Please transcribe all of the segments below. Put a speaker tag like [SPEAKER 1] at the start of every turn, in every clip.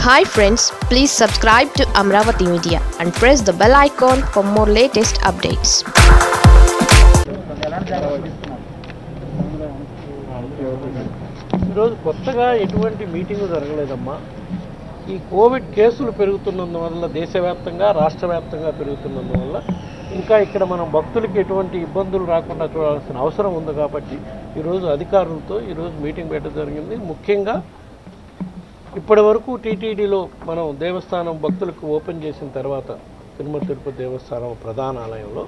[SPEAKER 1] Hi friends please subscribe to Amaravati media and press the bell icon for more latest updates
[SPEAKER 2] ఈరోజు కొత్తగా ఎటువంటి meeting జరగలేదమ్మా ఈ Covid కేసులు పెరుగుతున్నందువల్ల దేశవ్యాప్తంగా రాష్ట్ర వ్యాప్తంగా పెరుగుతున్నందువల్ల ఇంకా ఇక్కడ మనం భక్తులకి ఎటువంటి ఇబ్బందులు రాకుండా చూడాల్సిన అవసరం ఉంది కాబట్టి ఈరోజు అధికారులతో ఈరోజు మీటింగ్ పెట్టడం జరిగింది ముఖ్యంగా ఇప్పటి వరకు టీటీడీలో మనం దేవస్థానం భక్తులకు ఓపెన్ చేసిన తర్వాత తిరుమల తిరుపతి దేవస్థానం ప్రధాన ఆలయంలో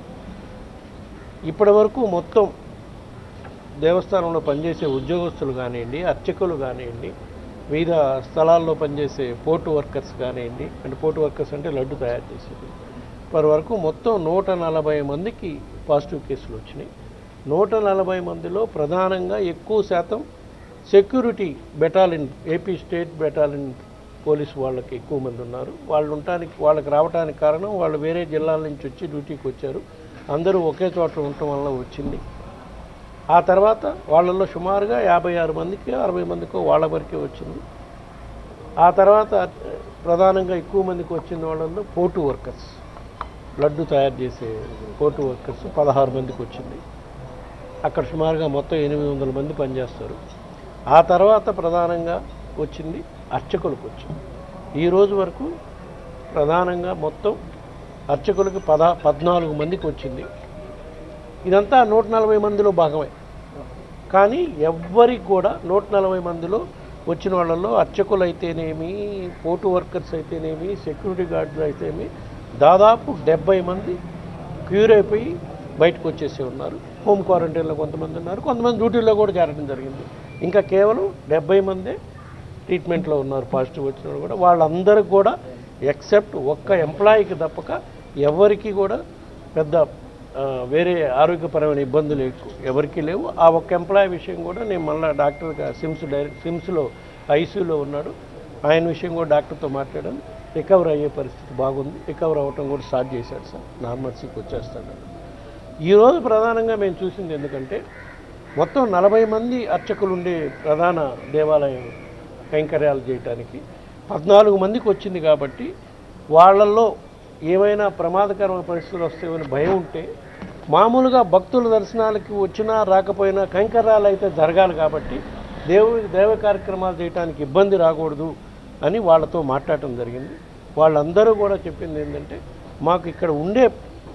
[SPEAKER 2] ఇప్పటి వరకు మొత్తం దేవస్థానంలో పనిచేసే ఉద్యోగస్తులు కానివ్వండి అర్చకులు కానివ్వండి వివిధ స్థలాల్లో పనిచేసే పోర్టు వర్కర్స్ కానివ్వండి అంటే పోర్టు వర్కర్స్ అంటే లడ్డు తయారు చేసేది ఇప్పటి వరకు మొత్తం నూట నలభై మందికి పాజిటివ్ కేసులు వచ్చినాయి నూట నలభై మందిలో ప్రధానంగా ఎక్కువ శాతం security battalion AP state battalion police వాళ్ళకి ఎక్కువ మంది ఉన్నారు వాళ్ళు ఉండటానికి వాళ్ళకి రావడానికి కారణం వాళ్ళు వేరే జిల్లాల నుంచి వచ్చి డ్యూటీకి వచ్చారు అందరూ ఒకే చోట ఉండటం వల్ల వచ్చింది ఆ తర్వాత వాళ్ళల్లో సుమారుగా యాభై ఆరు మందికి అరవై మందికో వాళ్ళ వరకే వచ్చింది ఆ తర్వాత ప్రధానంగా ఎక్కువ మందికి వచ్చిన వాళ్ళల్లో పోర్టు వర్కర్స్ లడ్డు తయారు చేసే పోర్టు వర్కర్స్ పదహారు మందికి వచ్చింది అక్కడ సుమారుగా మొత్తం ఎనిమిది వందల మంది పనిచేస్తారు ఆ తర్వాత ప్రధానంగా వచ్చింది అర్చకులకు వచ్చింది ఈ రోజు వరకు ప్రధానంగా మొత్తం అర్చకులకు పద పద్నాలుగు మందికి వచ్చింది ఇదంతా నూట నలభై మందిలో భాగమే కానీ ఎవ్వరికి కూడా నూట నలభై మందిలో వచ్చిన వాళ్ళల్లో అర్చకులు అయితేనేమి పోర్టు వర్కర్స్ అయితేనేమి సెక్యూరిటీ గార్డ్స్ అయితేనేమి దాదాపు డెబ్బై మంది క్యూర్ అయిపోయి బయటకు వచ్చేసి ఉన్నారు హోమ్ క్వారంటైన్లో కొంతమంది ఉన్నారు కొంతమంది డ్యూటీలో కూడా చేరడం జరిగింది ఇంకా కేవలం డెబ్బై మందే ట్రీట్మెంట్లో ఉన్నారు పాజిటివ్ వచ్చిన వాళ్ళు కూడా వాళ్ళందరికీ కూడా ఎక్సెప్ట్ ఒక్క ఎంప్లాయీకి తప్పక ఎవరికి కూడా పెద్ద ఆ, వేరే ఆరోగ్యపరమైన ఇబ్బందులు ఎక్కువ ఎవరికీ లేవు ఆ ఒక్క ఎంప్లాయీ విషయం కూడా నేను మళ్ళీ డాక్టర్ సిమ్స్ డైరెక్ట్ సిమ్స్లో ఐసీయూలో ఉన్నాడు ఆయన విషయం కూడా డాక్టర్తో మాట్లాడాను రికవర్ అయ్యే పరిస్థితి బాగుంది రికవర్ అవ్వటం కూడా స్టార్ట్ చేశాడు సార్ నార్మల్సీకి వచ్చేస్తాడు ఈరోజు ప్రధానంగా మేము చూసింది ఎందుకంటే మొత్తం నలభై మంది అర్చకులు ఉండే ప్రధాన దేవాలయం కైంకర్యాలు చేయటానికి పద్నాలుగు మందికి వచ్చింది కాబట్టి వాళ్ళల్లో ఏమైనా ప్రమాదకరమైన పరిస్థితులు వస్తాయని భయం ఉంటే మామూలుగా భక్తుల దర్శనాలకి వచ్చినా రాకపోయినా కైంకర్యాలు అయితే జరగాలి కాబట్టి దేవుడి దేవ కార్యక్రమాలు చేయడానికి ఇబ్బంది రాకూడదు అని వాళ్ళతో మాట్లాడటం జరిగింది వాళ్ళందరూ కూడా చెప్పింది ఏంటంటే మాకు ఇక్కడ ఉండే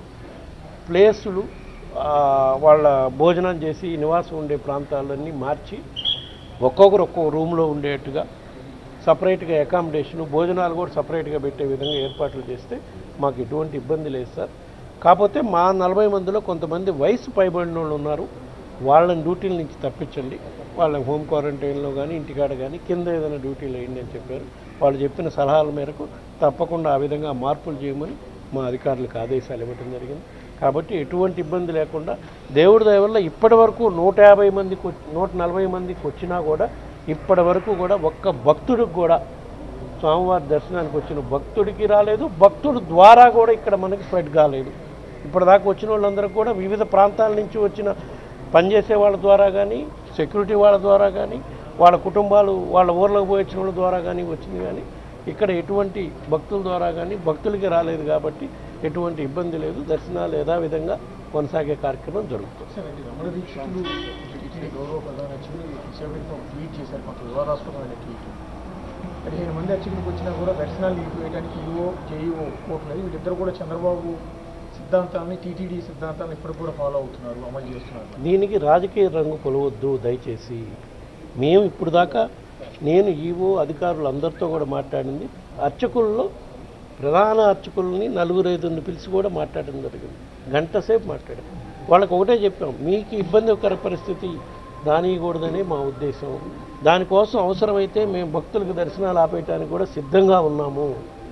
[SPEAKER 2] ప్లేసులు ఆ, వాళ్ళ భోజనం చేసి నివాసం ఉండే ప్రాంతాలన్నీ మార్చి ఒక్కొక్కరు ఒక్కొక్క రూమ్లో ఉండేట్టుగా సపరేట్గా అకామిడేషను భోజనాలు కూడా సపరేట్గా పెట్టే విధంగా ఏర్పాట్లు చేస్తే మాకు ఎటువంటి ఇబ్బంది లేదు సార్ కాకపోతే మా నలభై మందిలో కొంతమంది వయసు పైబడిన వాళ్ళు ఉన్నారు వాళ్ళని డ్యూటీల నుంచి తప్పించండి వాళ్ళని హోమ్ క్వారంటైన్లో కానీ ఇంటికాడ కానీ కింద ఏదైనా డ్యూటీలు వేయండి అని చెప్పారు వాళ్ళు చెప్పిన సలహాల మేరకు తప్పకుండా ఆ విధంగా మార్పులు చేయమని మా అధికారులకు ఆదేశాలు ఇవ్వడం జరిగింది కాబట్టి ఎటువంటి ఇబ్బంది లేకుండా దేవుడి దయ వల్ల ఇప్పటి వరకు నూట యాభై మందికి వచ్చి- నూట నలభై మందికి వచ్చినా కూడా ఇప్పటి వరకు కూడా ఒక్క భక్తుడికి కూడా స్వామివారి దర్శనానికి వచ్చిన భక్తుడికి రాలేదు భక్తుడి ద్వారా కూడా ఇక్కడ మనకి స్ప్రెడ్ కాలేదు ఇప్పటిదాకా వచ్చిన వాళ్ళందరూ కూడా వివిధ ప్రాంతాల నుంచి వచ్చిన పనిచేసే వాళ్ళ ద్వారా కానీ సెక్యూరిటీ వాళ్ళ ద్వారా కానీ వాళ్ళ కుటుంబాలు వాళ్ళ ఊర్లకు పోయి వచ్చిన వాళ్ళ ద్వారా కానీ వచ్చింది కానీ ఇక్కడ ఎటువంటి భక్తుల ద్వారా కానీ భక్తులకి రాలేదు కాబట్టి ఎటువంటి ఇబ్బంది లేదు దర్శనాలు యథావిధంగా కొనసాగే కార్యక్రమం జరుగుతుంది
[SPEAKER 3] సార్ అంటే రమణ దీక్షితులు టీటీడీ గౌరవ ప్రధాన అర్చకులు సేవకులతో ఒక ట్వీట్ చేశారు కొంత వివాదాస్పదమైన ట్వీట్ పదిహేను మంది అర్చకులకు వచ్చినా కూడా దర్శనాలు నిలిపివేయడానికి ఈఓ జేఈఓ కోట్లేదు వీళ్ళిద్దరు కూడా చంద్రబాబు సిద్ధాంతాన్ని టీటీడీ సిద్ధాంతాన్ని ఇప్పటికి కూడా ఫాలో అవుతున్నారు అమలు చేస్తున్నారు
[SPEAKER 2] దీనికి రాజకీయ రంగు కొలవద్దు దయచేసి మేము ఇప్పుడు దాకా నేను ఈవో అధికారులు అందరితో కూడా మాట్లాడింది అర్చకుల్లో ప్రధాన అర్చకుల్ని నలుగురు ఐదుగురిని పిలిచి కూడా మాట్లాడడం జరిగింది గంట సేపు మాట్లాడాం వాళ్ళకి ఒకటే చెప్పాం మీకు ఇబ్బందికర పరిస్థితి దానియకూడదని మా ఉద్దేశం దానికోసం అవసరమైతే మేము భక్తులకు దర్శనాలు ఆపేయటానికి కూడా సిద్ధంగా ఉన్నాము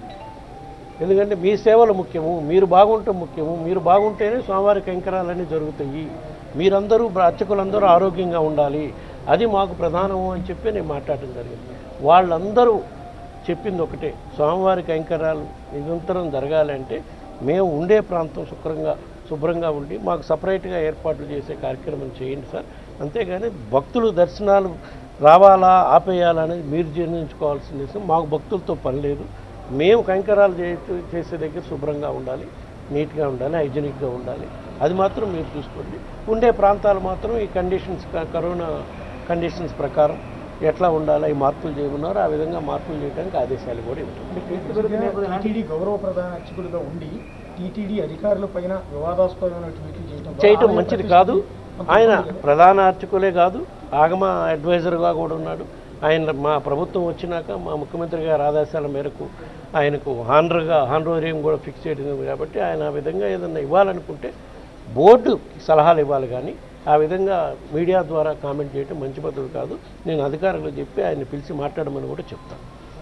[SPEAKER 2] ఎందుకంటే మీ సేవలు ముఖ్యము మీరు బాగుంటే ముఖ్యము మీరు బాగుంటేనే స్వామివారి కైంకరాలన్నీ జరుగుతాయి మీరందరూ అర్చకులందరూ ఆరోగ్యంగా ఉండాలి అది మాకు ప్రధానము అని చెప్పి నేను మాట్లాడటం జరిగింది వాళ్ళందరూ చెప్పింది ఒకటే స్వామివారి కైంకర్యాలు నిరంతరం జరగాలంటే మేము ఉండే ప్రాంతం శుభ్రంగా శుభ్రంగా ఉండి మాకు సపరేట్గా ఏర్పాట్లు చేసే కార్యక్రమం చేయండి సార్ అంతేగాని భక్తులు దర్శనాలు రావాలా ఆపేయాలా అనేది మీరు జీర్ణించుకోవాల్సిన విషయం మాకు భక్తులతో పని లేదు మేము కైంకరాలు చే చేసే దగ్గర శుభ్రంగా ఉండాలి నీట్గా ఉండాలి హైజీనిక్గా ఉండాలి అది మాత్రం మీరు చూసుకోండి ఉండే ప్రాంతాలు మాత్రం ఈ కండిషన్స్ క- కరోనా కండిషన్స్ ప్రకారం ఎట్లా ఉండాలి ఈ మార్పులు చేయమన్నారో ఆ విధంగా మార్పులు చేయడానికి ఆదేశాలు కూడా ఇవ్వడం
[SPEAKER 3] టీటీడీ గౌరవ ప్రధాన అర్చకుడిగా ఉండి టీటీడీ అధికారుల పైన వివాదాస్పదమైన ట్వీట్లు చేయడం
[SPEAKER 2] చేయటం
[SPEAKER 3] ఆలయ
[SPEAKER 2] మంచిది
[SPEAKER 3] ప్రతిష్టకి
[SPEAKER 2] కాదు
[SPEAKER 3] కొంత
[SPEAKER 2] ఆయన
[SPEAKER 3] ఇబ్బంది కదా.
[SPEAKER 2] ప్రధాన అర్చకులే కాదు ఆగమ అడ్వైజర్గా కూడా ఉన్నాడు ఆయన మా ప్రభుత్వం వచ్చినాక మా ముఖ్యమంత్రి గారి ఆదేశాల మేరకు ఆయనకు హానర్గా హానరోరియం కూడా ఫిక్స్ చేయడం కాబట్టి ఆయన ఆ విధంగా ఏదన్నా ఇవ్వాలనుకుంటే బోర్డు సలహాలు ఇవ్వాలి కానీ ఆ విధంగా మీడియా ద్వారా కామెంట్ చేయడం మంచి పద్ధతి కాదు నేను అధికారులకు చెప్పి ఆయన పిలిచి మాట్లాడమని కూడా చెప్తాను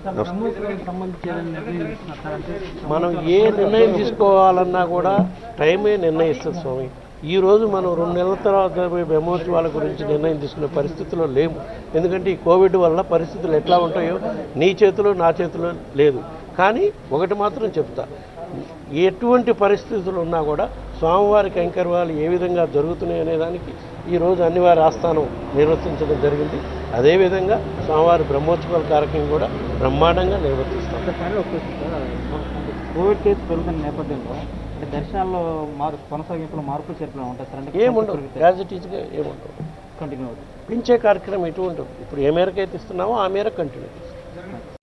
[SPEAKER 2] మనం ఏ నిర్ణయం తీసుకోవాలన్నా కూడా టైమే నిర్ణయిస్తుంది స్వామి ఈ రోజు మనం రెండు నెలల తర్వాత జరిగే బ్రహ్మోత్సవాల గురించి నిర్ణయం తీసుకునే పరిస్థితిలో లేము ఎందుకంటే ఈ కోవిడ్ వల్ల పరిస్థితులు ఎట్లా ఉంటాయో నీ చేతిలో నా చేతిలో లేదు కానీ ఒకటి మాత్రం చెప్తా ఎటువంటి పరిస్థితులు ఉన్నా కూడా స్వామివారి కైంకర్యాలు ఏ విధంగా జరుగుతున్నాయి అనే దానికి ఈరోజు అన్నివారి ఆస్థానం నిర్వర్తించడం జరిగింది అదేవిధంగా స్వామివారి బ్రహ్మోత్సవాల కార్యక్రమం కూడా బ్రహ్మాండంగా నిర్వర్తిస్తాం
[SPEAKER 4] ఒకసారి ఒక question సార్. కోవిడ్ కేసు పెరుగుతున్న నేపథ్యంలో అంటే దర్శనాల్లో మారు కొనసాగింపులో మార్పులు చేర్పులు ఉంటాయి సార్ అంటే
[SPEAKER 2] ఏముండవు యాజ్ ఇట్ ఈజ్గా ఏముండవు
[SPEAKER 4] కంటిన్యూ అవుతుంది
[SPEAKER 2] పెంచే కార్యక్రమం ఎటు ఉండదు ఇప్పుడు ఏ మేరకు అయితే ఇస్తున్నామో ఆ మేరకు కంటిన్యూ చేస్తాం